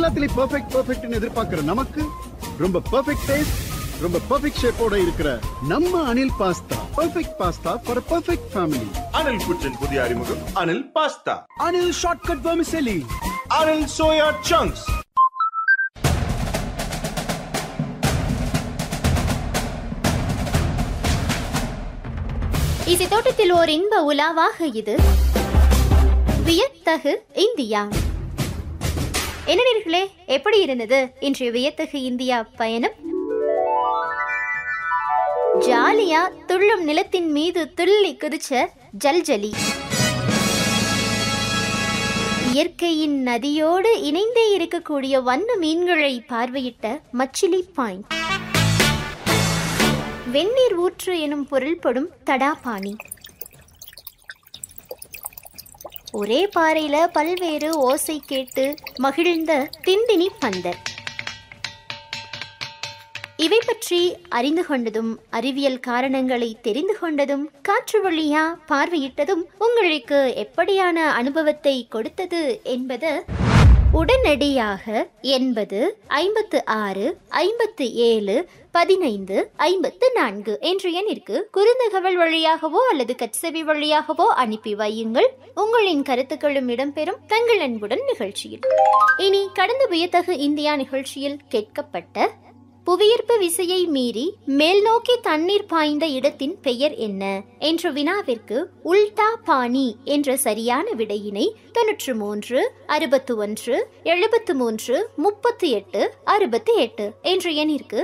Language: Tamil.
எல்லாத்துலயும் பெர்ஃபெக்ட் பெர்ஃபெக்ட்னு எதிர்பார்க்கிற நமக்கு ரொம்ப பெர்ஃபெக்ட் டேஸ்ட் ரொம்ப பெர்ஃபெக்ட் ஷேப்போட இருக்கிற நம்ம Anil pasta perfect pasta for perfect family Anil kitchen புதிய அறிமுகம் Anil pasta Anil shortcut vermicelli Anil soya chunks இசை தோட்டத்தில் ஓர் இன்ப உலாவாக இது வியத்தகு இந்தியா என்ன நேர்களே எப்படி இருந்தது இன்றைய வியத்தகு இந்தியா பயணம் ஜாலியா துள்ளும் நிலத்தின் மீது துள்ளி குதிச்ச ஜல்ஜலி இயற்கையின் நதியோடு இணைந்தே இருக்கக்கூடிய வண்ண மீன்களை பார்வையிட்ட மச்சிலி பாயிண்ட் வெந்நீர் ஊற்று எனும் பொருள்படும் தடாபாணி ஒரே பாறையில பல்வேறு ஓசை கேட்டு மகிழ்ந்த திண்டினி பந்தர் இவை பற்றி அறிந்து கொண்டதும் அறிவியல் காரணங்களை தெரிந்து கொண்டதும் காற்று வழியா பார்வையிட்டதும் உங்களுக்கு எப்படியான அனுபவத்தை கொடுத்தது என்பது உடனடியாக எண்பது ஐம்பத்து ஆறு ஐம்பத்து ஏழு பதினைந்து ஐம்பத்து நான்கு என்ற எண்ணிற்கு குறுந்தகவல் வழியாகவோ அல்லது கட்செவி வழியாகவோ அனுப்பி வையுங்கள் உங்களின் கருத்துக்களும் இடம்பெறும் தங்கள் அன்புடன் நிகழ்ச்சியில் இனி கடந்த வியத்தகு இந்தியா நிகழ்ச்சியில் கேட்கப்பட்ட புவியீர்ப்பு விசையை மீறி மேல் நோக்கி தண்ணீர் பாய்ந்த இடத்தின் பெயர் என்ன என்ற வினாவிற்கு உல்டா பாணி என்ற சரியான விடையினை தொன்னூற்று மூன்று அறுபத்து ஒன்று எழுபத்து மூன்று முப்பத்தி எட்டு அறுபத்தி எட்டு என்ற எண்ணிற்கு